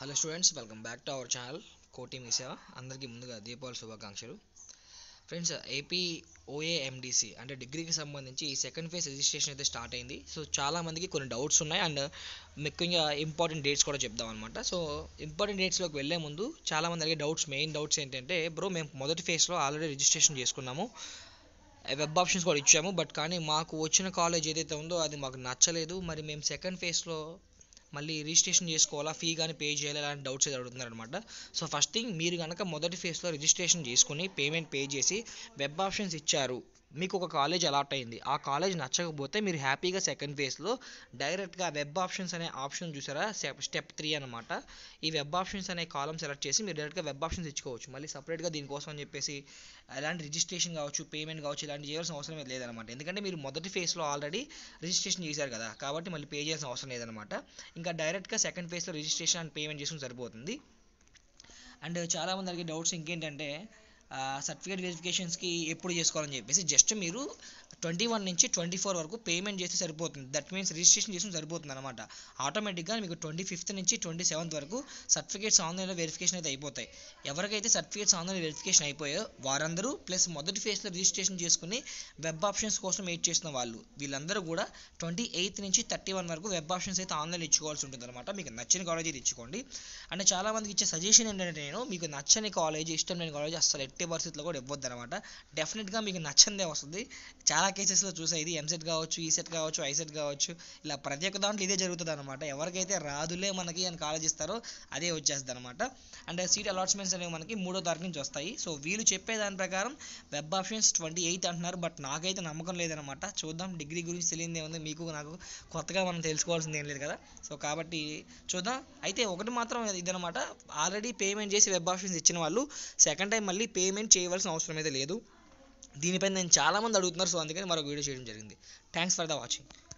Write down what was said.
hello students welcome back to our channel Koti MeeSeva అందరికీ ముందుగా దీపావళి శుభాకాంక్షలు ఫ్రెండ్స్ ఏపీ ఓఏఎండిసి అంటే డిగ్రీకి సంబంధించి ఈ సెకండ్ ఫేజ్ రిజిస్ట్రేషన్ అయితే స్టార్ట్ అయింది సో చాలా మందికి కొన్ని డౌట్స్ ఉన్నాయి అండ్ ముఖ్యంగా ఇంపార్టెంట్ డేట్స్ కూడా చెప్దాం అనమాట సో ఇంపార్టెంట్ డేట్స్లోకి వెళ్ళే ముందు చాలా మంది అడిగే డౌట్స్ మెయిన్ డౌట్స్ ఏంటంటే బ్రో మేము మొదటి ఫేజ్లో ఆల్రెడీ రిజిస్ట్రేషన్ చేసుకున్నాము వెబ్ ఆప్షన్స్ కూడా ఇచ్చాము బట్ కానీ మాకు వచ్చిన కాలేజ్ ఏదైతే ఉందో అది మాకు నచ్చలేదు మరి మేము సెకండ్ ఫేజ్లో మళ్ళీ రిజిస్ట్రేషన్ చేసుకోవాలా ఫీ కానీ పే చేయాలి అలాంటి డౌట్స్ అయితే అడుగుతున్నారు అనమాట సో ఫస్ట్ థింగ్ మీరు కనుక మొదటి ఫేజ్లో రిజిస్ట్రేషన్ చేసుకుని పేమెంట్ పే చేసి వెబ్ ఆప్షన్స్ ఇచ్చారు మీకు ఒక కాలేజ్ అలాట్ అయింది ఆ కాలేజ్ నచ్చకపోతే మీరు హ్యాపీగా సెకండ్ ఫేజ్లో డైరెక్ట్గా వెబ్ ఆప్షన్స్ అనే ఆప్షన్ చూసారా స్టెప్ త్రీ అనమాట ఈ వెబ్ ఆప్షన్స్ అనే కాలం సెలెక్ట్ చేసి మీరు డైరెక్ట్గా వెబ్ ఆప్షన్స్ ఇచ్చుకోవచ్చు మళ్ళీ సపరేట్గా దీనికోసం అని చెప్పేసి ఎలాంటి రిజిస్ట్రేషన్ కావచ్చు పేమెంట్ కావచ్చు ఇలాంటి చేయాల్సిన అవసరం లేదు లేదనమాట ఎందుకంటే మీరు మొదటి ఫేజ్లో ఆల్రెడీ రిజిస్ట్రేషన్ చేశారు కదా కాబట్టి మళ్ళీ పే చేయాల్సిన అవసరం లేదనమాట ఇంకా డైరెక్ట్గా సెకండ్ ఫేజ్లో రిజిస్ట్రేషన్ అండ్ పేమెంట్ చేసుకుని సరిపోతుంది అండ్ చాలామంది అడిగే డౌట్స్ ఇంకేంటంటే సర్టిఫికేట్ వెరిఫికేషన్స్కి ఎప్పుడు చేసుకోవాలని చెప్పేసి జస్ట్ మీరు ట్వంటీ వన్ నుంచి ట్వంటీ ఫోర్ వరకు పేమెంట్ చేస్తే సరిపోతుంది దట్ మీన్స్ రిజిస్ట్రేషన్ చేసిన సరిపోతుంది అనమాట ఆటోమేటిక్గా మీకు ట్వంటీ ఫిఫ్త్ నుంచి ట్వంటీ సెవెంత్ వరకు సర్టిఫికేట్స్ ఆన్లైన్లో వెరిఫికేషన్ అయితే అయిపోతాయి ఎవరికైతే సర్టిఫికేట్స్ ఆన్లైన్ వెరిఫికేషన్ అయిపోయాయో వారందరూ ప్లస్ మొదటి ఫేజ్లో రిజిస్ట్రేషన్ చేసుకుని వెబ్ ఆప్షన్స్ కోసం వెయిట్ చేస్తున్న వాళ్ళు వీళ్ళందరూ కూడా ట్వంటీ ఎయిత్ నుంచి థర్టీ వన్ వరకు వెబ్ ఆప్షన్స్ అయితే ఆన్లైన్ ఇచ్చుకోవాల్సి ఉంటుంది అనమాట మీకు నచ్చిన కాలేజ్ అయితే ఇచ్చుకోండి అంటే చాలామందికి ఇచ్చే సజెషన్ ఏంటంటే నేను మీకు నచ్చని కాలేజ్ ఇష్టం లేని కాలేజ్ అసలు ఎట్టి పరిస్థితుల్లో కూడా ఇవ్వద్దు అనమాట డెఫినెట్గా మీకు నచ్చందే వస్తుంది చాలా కేసెస్లో చూసా ఇది ఎంసెట్ కావచ్చు ఈసెట్ కావచ్చు ఐసెట్ కావచ్చు ఇలా ప్రతి ఒక్క దాంట్లో ఇదే జరుగుతుంది అనమాట ఎవరికైతే రాదులే మనకి అని కాలేజ్ ఇస్తారో అదే వచ్చేస్తుంది అనమాట అండ్ సీట్ అలాట్మెంట్స్ అనేవి మనకి మూడో తారీఖు నుంచి వస్తాయి సో వీళ్ళు చెప్పే దాని ప్రకారం వెబ్ ఆప్షన్స్ ట్వంటీ ఎయిత్ అంటున్నారు బట్ నాకైతే నమ్మకం లేదనమాట చూద్దాం డిగ్రీ గురించి తెలియదు ఏముంది మీకు నాకు కొత్తగా మనం తెలుసుకోవాల్సింది ఏం లేదు కదా సో కాబట్టి చూద్దాం అయితే ఒకటి మాత్రం ఇదనమాట ఆల్రెడీ పేమెంట్ చేసి వెబ్ ఆప్షన్స్ ఇచ్చిన వాళ్ళు సెకండ్ టైం మళ్ళీ పేమెంట్ చేయవలసిన అవసరం అయితే లేదు దీనిపై నేను చాలామంది అడుగుతున్నారు సో అందుకని మరొక వీడియో చేయడం జరిగింది థ్యాంక్స్ ఫర్ ద వాచింగ్